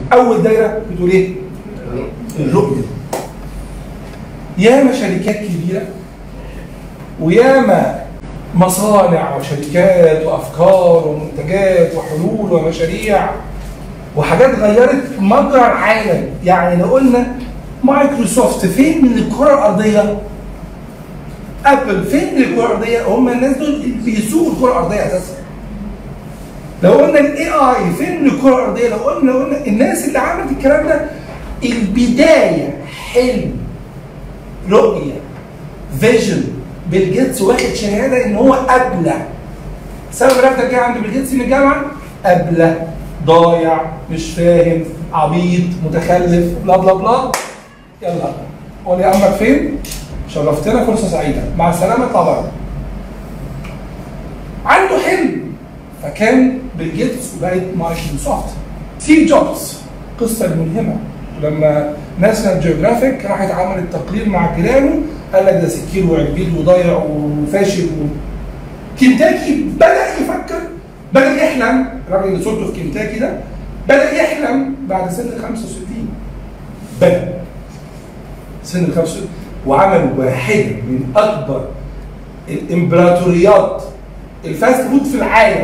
اول دايره بتقول ايه؟ الرؤيه ياما شركات كبيره وياما مصانع وشركات وافكار ومنتجات وحلول ومشاريع وحاجات غيرت مجرى العالم يعني لو قلنا مايكروسوفت فين من الكره الارضيه ابل فين من الكره الارضيه هم الناس دول اللي بيسوقوا الكره الارضيه اساسا لو قلنا الاي اي فين من الكره الارضيه لو قلنا لو قلنا الناس اللي عملت الكلام ده البدايه حلم رؤيه فيجن بيل جيتس واخد شهاده ان هو ابله سبب رفضك جه عند بيل جيتس من الجامعه ابله ضايع مش فاهم عبيط متخلف بلا بلا بلا يلا قول يا امك فين شرفتنا فرصه سعيده مع السلامه اطلع بره عنده حلم فكان بيل جيتس وبقت مايكروسوفت ستيف جوبز قصه الملهمه لما ناشونال جيوغرافيك راحت عملت تقرير مع جيرانه قال لك ده سكير وعبيد وضايع وفاشل و... كنتاكي بدا يفكر بدا يحلم الراجل اللي صورته في كنتاكي ده بدا يحلم بعد سن ال 65 بدا سن ال 65 وعمل واحده من اكبر الامبراطوريات الفاست فود في العالم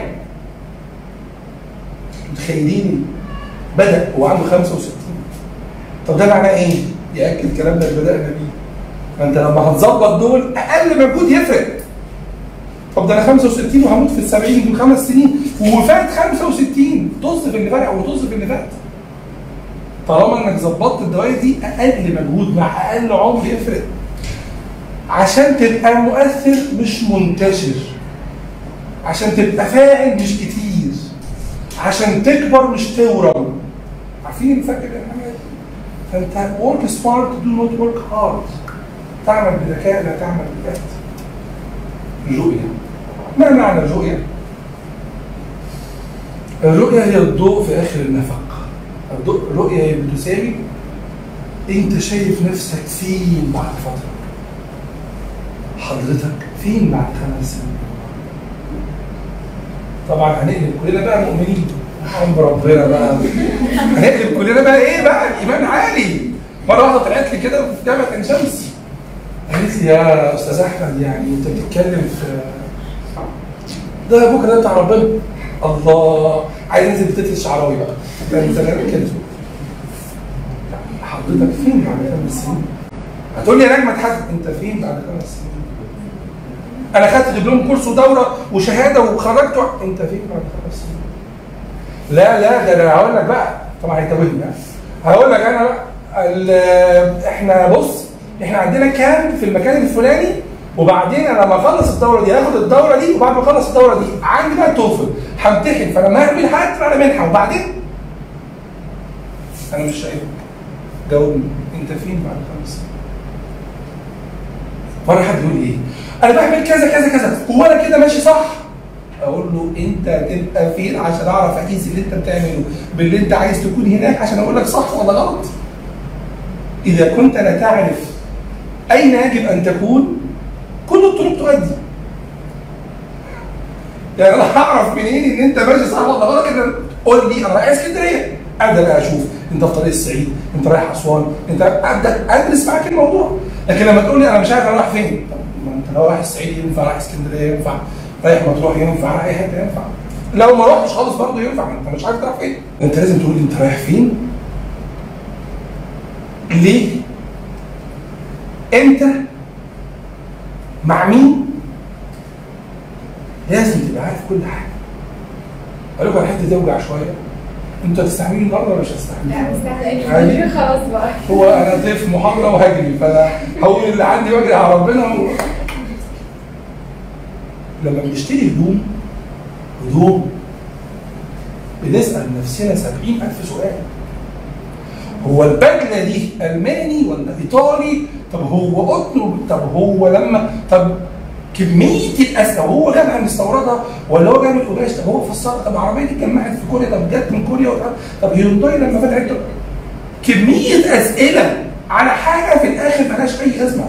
متخيلين بدا وعنده 65 طب ده معناه ايه؟ ياكد كلامنا اللي بدانا بيه فانت لما هتظبط دول اقل مجهود يفرق طب ده انا 65 وهموت في ال 70 دول خمس سنين وفات 65 طز في اللي فات او طز في اللي فات طالما انك ظبطت الدوائر دي اقل مجهود مع اقل عمر يفرق عشان تبقى مؤثر مش منتشر عشان تبقى فاعل مش كتير عشان تكبر مش تورم عارفين الفرق بين الحاجات فانت work smart do not work hard تعمل بذكاء لا تعمل بجهد الرؤية ما معنى الرؤية؟ الرؤية هي الضوء في آخر النفق الضوء الرؤية هي بتساوي أنت شايف نفسك فين بعد فترة حضرتك فين بعد خمس سنين طبعا هنقلب كلنا بقى مؤمنين عم ربنا بقى هنقلب كلنا بقى ايه بقى ايمان عالي مره واحده طلعت لي كده في جامعه عين شمس قالت لي يا استاذ احمد يعني انت بتتكلم في ده بكره ده بتاع ربنا الله عايز انزل بتتل الشعراوي بقى ده انت غير كده حضرتك فين بعد خمس سنين؟ هتقول لي يا نجمة حد انت فين بعد خمس سنين؟ انا خدت دبلوم كورس ودوره وشهاده وخرجت و... انت فين بعد خمس سنين؟ لا لا ده انا هقول لك بقى طبعا هيتوهني يعني. هقول لك انا بقى ال- احنا بص احنا عندنا كام في المكان الفلاني وبعدين انا لما اخلص الدوره دي هاخد الدوره دي وبعد ما اخلص الدوره دي عندي بقى توفل همتحن فلما هعمل حاجه على منحه وبعدين انا مش شايفك جاوبني انت فين بعد خمس سنين؟ مره حد يقول لي ايه؟ انا بعمل كذا كذا كذا هو انا كده ماشي صح؟ اقول له انت تبقى فين عشان اعرف اقيس اللي انت بتعمله باللي انت عايز تكون هناك عشان اقول لك صح ولا غلط. اذا كنت لا تعرف اين يجب ان تكون كل الطرق تؤدي. يعني انا هعرف منين ان انت ماشي صح ولا غلط كده قول لي انا رايح اسكندريه ابدا بقى اشوف انت في طريق الصعيد انت رايح اسوان انت ابدا ادرس معاك الموضوع لكن لما تقول لي انا مش عارف انا رايح فين طب ما انت لو رايح الصعيد ينفع رايح اسكندريه ينفع رايح مطروح ينفع رايح اي حته ينفع لو ما رحتش خالص برضه ينفع ما انت مش عارف تروح فين انت لازم تقول لي انت رايح فين ليه امتى مع مين لازم تبقى عارف كل حاجه اقول لكم على الحته دي توجع شويه انتوا هتستحملوا النهارده ولا مش هتستحملوا؟ لا عادي. مستحيل خلاص بقى هو انا ضيف محاضره وهجري فانا هقول اللي عندي واجري على ربنا و... لما بنشتري هدوم هدوم بنسال نفسنا سبعين ألف سؤال هو البدله دي الماني ولا ايطالي طب هو قطن طب هو لما طب كميه الاسئله هو جابها مستوردها ولا هو جاب القماش طب هو فسرها طب العربيه دي اتجمعت في كوريا طب جت من كوريا ولا- طب هيونداي لما فتحت كميه اسئله على حاجه في الاخر ملهاش اي لازمه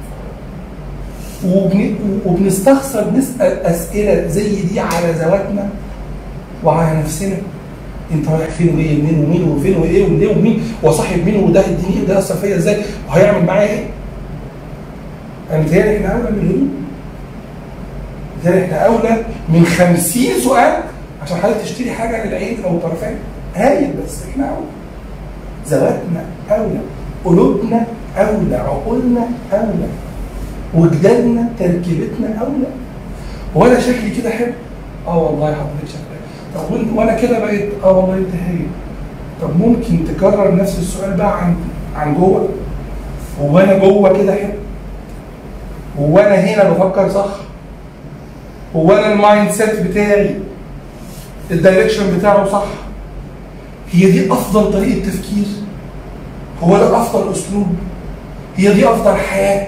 وبن... وبنستخسر نسال اسئله زي دي على ذواتنا وعلى نفسنا انت رايح فين وجاي منين ومين وفين وايه وليه ومين وصاحب مين وده هيديني ايه وده ياثر فيا ازاي وهيعمل معايا ايه؟ انا متهيألي احنا اولى من الهدوء متهيألي احنا اولى من 50 سؤال عشان حضرتك تشتري حاجه للعين او الطرفين هايل بس احنا اولى ذواتنا اولى قلوبنا اولى عقولنا اولى وجداننا تركيبتنا اولى وانا شكلي كده حلو اه والله حضرتك شكلك طب وانت وانا كده بقيت اه والله انت هايل طب ممكن تكرر نفس السؤال بقى عن عن جوه هو انا جوه كده حلو هو انا هنا بفكر صح هو انا المايند سيت بتاعي الدايركشن بتاعه صح هي دي افضل طريقه تفكير هو ده افضل اسلوب هي دي افضل حياه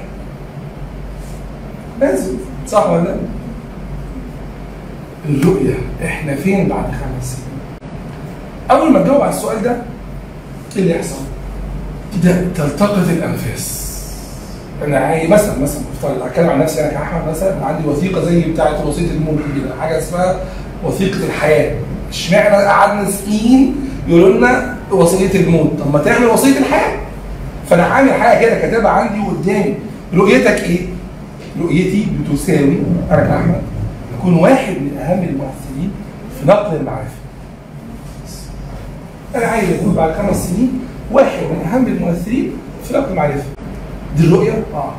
لازم صح ولا لا؟ الرؤية احنا فين بعد خمس سنين؟ أول ما تجاوب على السؤال ده ايه اللي يحصل؟ تبدأ تلتقط الأنفاس أنا عايز مثلا مثلا افترض هتكلم عن نفسي أنا كأحمد مثلا أنا عندي وثيقة زي بتاعة وصية الموت كده حاجة اسمها وثيقة الحياة اشمعنى قعدنا سنين يقولوا لنا وصية الموت طب ما تعمل وصية الحياة فأنا عامل حاجة كده كاتبها عندي قدامي رؤيتك إيه؟ رؤيتي بتساوي أنا كأحمد أكون واحد من أهم المؤثرين في نقل المعرفة. أنا عايز أكون بعد خمس سنين واحد من أهم المؤثرين في نقل المعرفة. دي الرؤية؟ آه.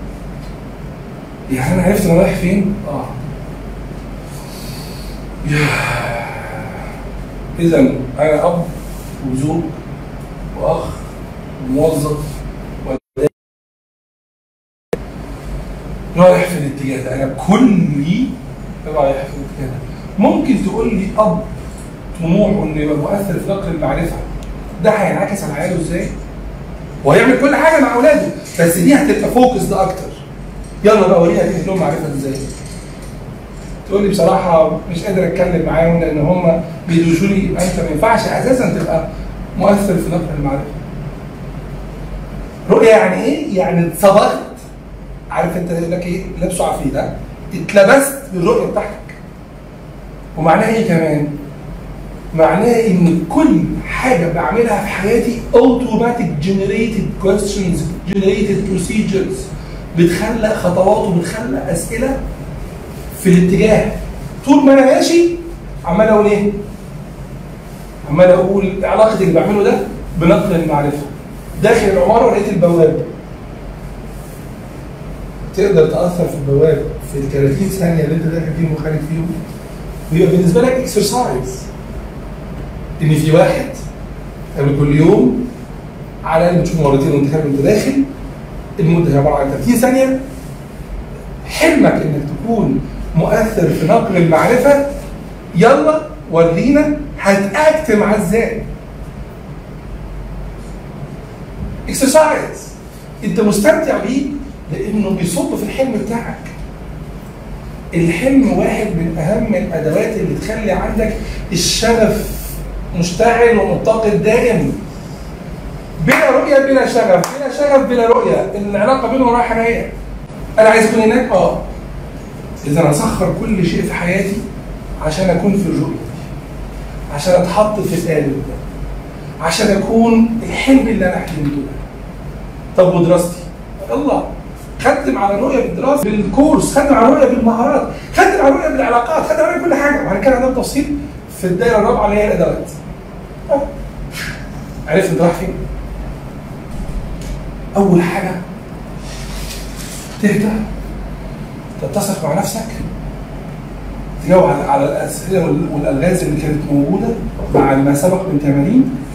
يعني أنا عرفت أنا رايح فين؟ آه. إذا أنا أب وزوج وأخ وموظف رايح في الاتجاه ده انا كلي رايح في الاتجاه ده ممكن تقول لي اب طموحه انه يبقى مؤثر في نقل المعرفه ده هينعكس على عياله ازاي؟ وهيعمل كل حاجه مع اولاده بس دي هتبقى فوكس ده اكتر يلا بقى وريني هتنقل لهم معرفه ازاي؟ تقول لي بصراحه مش قادر اتكلم معاهم لان هم بيدوشوا لي يبقى انت ما ينفعش اساسا تبقى مؤثر في نقل المعرفه. رؤيه يعني ايه؟ يعني اتصبغت عارف انت يقول لك ايه لابسه عفريت ها اتلبست بالرؤيه بتاعتك ومعناها ايه كمان؟ معناها ان كل حاجه بعملها في حياتي اوتوماتيك جنريتد كويستشنز جنريتد بروسيجرز بتخلق خطوات وبتخلق اسئله في الاتجاه طول ما انا ماشي عمال اقول ايه؟ عمال اقول علاقه اللي بعمله ده بنقل المعرفه داخل العماره لقيت البوابه تقدر تاثر في البوابه في ال 30 ثانيه اللي انت داخل فيهم وخارج فيهم ويبقى بالنسبه لك اكسرسايز ان في واحد قبل كل يوم على الاقل بتشوفه مرتين وانت خارج وانت داخل المده هي عباره عن 30 ثانيه حلمك انك تكون مؤثر في نقل المعرفه يلا ورينا هتاكت معاه ازاي اكسرسايز انت مستمتع بيه لانه بيصب في الحلم بتاعك الحلم واحد من اهم الادوات اللي تخلي عندك الشغف مشتعل ومتقد دائم بلا رؤيه بلا شغف بلا شغف بلا رؤيه العلاقه بينهم رايحه جايه انا عايز اكون هناك اه اذا اسخر كل شيء في حياتي عشان اكون في الرؤيه دي عشان اتحط في القالب ده عشان اكون الحلم اللي انا حلمته ده طب ودراستي يلا خدم على الرؤيه بالدراسه بالكورس خدم على الرؤيه بالمهارات خدم على الرؤيه بالعلاقات خدم على كل حاجه وهنتكلم عنها بالتفصيل في الدائره الرابعه اللي هي الادوات أه. عرفت انت رايح فين اول حاجه تهدى تتسق مع نفسك تجاوب على على الاسئله وال- والالغاز اللي كانت موجوده مع ما سبق من تمارين